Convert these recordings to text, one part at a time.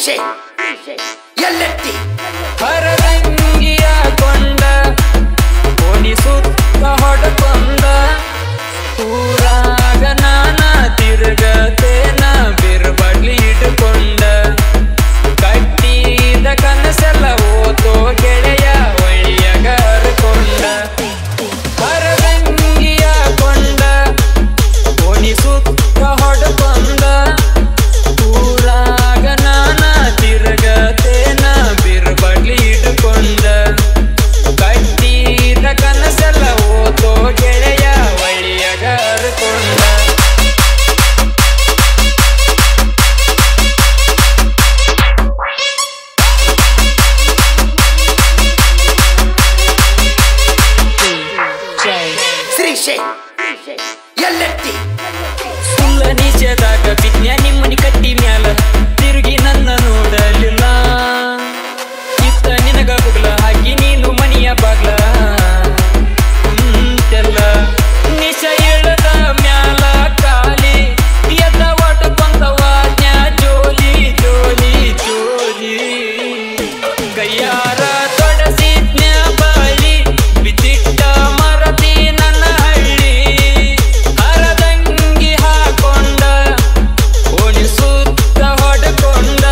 ಶ್ರೀಶೈ ಎಲ್ಲೆತ್ತಿ ಹರದಂಗಿಯ ಕೊಂಡ ಓಣಿ ಸುತ್ತ ಹೊಡಕೊಂಡ ಊರಾಗ ನಾನ ತಿರುಗತೇನ ಬಿರ್ಬಡ್ಲಿ ಇಟ್ಕೊಂಡ ಕಟ್ಟಿದ ಕನಸೆಲ್ಲ ಓತೋ ಗೆಳೆಯ ಒಳ್ಳಿಯಾಗ ಹರ್ಕೊಂಡ ಹರದಂಗಿಯ ಕೊಂಡ ಓಣಿ ಸುತ್ತ ಹೊಡಕೊಂಡ ಊರಾಗ ನಾನ ತಿರುಗತೇನ ಬಿರ್ಬಡ್ಲಿ ಇಟ್ಕೊಂಡ ಕಟ್ಟಿದ ಕನಸೆಲ್ಲ ಓತೋ ಗೆಳೆಯ ಒಳ್ಳಿಯಾಗ ಹರ್ಕೊಂಡ ಶ್ರೀಶೈ ಎಲ್ಲೆತ್ತಿ ಸುಳ್ಳ ನಿಜದಾಗ ವಿಜ್ಞಾನಿ ಮನಿ ಕಟ್ಟಿ ಮ್ಯಾಲ ತಿರುಗಿ ನನ್ನ ನೋಡಲಿಲ್ಲ ಇತ್ತ ನಿನಗ ಬುಗ್ಲ ಹಾಕಿ ನೀನು ಮನಿಯ ಬಾಗ್ಲ ಅಂತೆಲ್ಲ ನಿಶ ಎಳದ ಮ್ಯಾಲ ಕಾಲಿ ಎದ್ದ ಒಡ್ಕೊಂತ ವಾಜ್ಞ ಜೋಲಿ ಜೋಲಿ ಜೋಲಿ ಕೈಯಾರ ತೊಡಸಿದ್ನ ಬಾಳಿ ಬಿದ್ದಿಟ್ಟ ಮರತಿ ನನ್ನ ಹಳ್ಳಿ ಹರದಂಗಿ ಹಾಕೊಂಡ ಓಣಿ ಸುತ್ತ ಹೊಡ್ಕೊಂಡ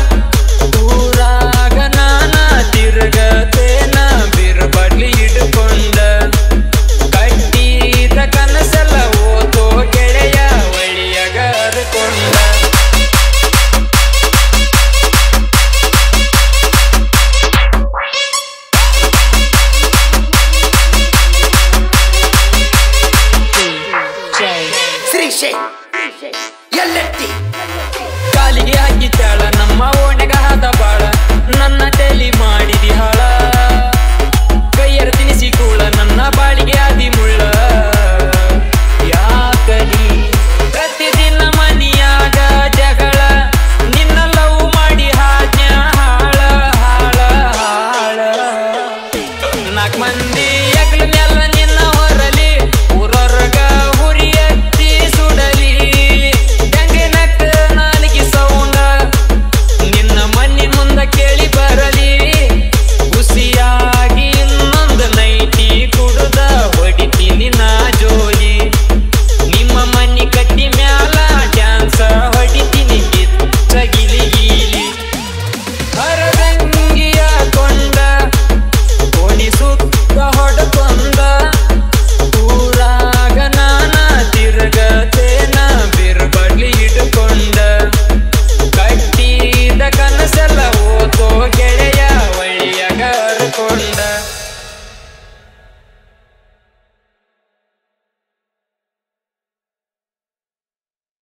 ಊರಾಗ ನಾನ ತಿರುಗತೇನ ಬಿರ್ಬಡ್ಲಿ ಇಟ್ಕೊಂಡ ಕಟ್ಟಿದ ಕನಸೆಲ್ಲ ಓತೋ ಗೆಳೆಯ ಒಳ್ಳಿಯಾಗ ಹರ್ಕೊಂಡ ಶ್ರೀಶೈ ಎಲ್ಲೆತ್ತಿ ಕಾಲಿಗೆ ಹಾಕಿದ್ದಾಳ ನಮ್ಮ ಓಣೆಗ ಹಾದ ಬಾಳ ನನ್ನ ತಲಿ ಮಾಡಿದಿ ಹಾಳ ಕೈಯರ ತಿನಿಸಿ ಕೂಳ ನನ್ನ ಬಾಳಿ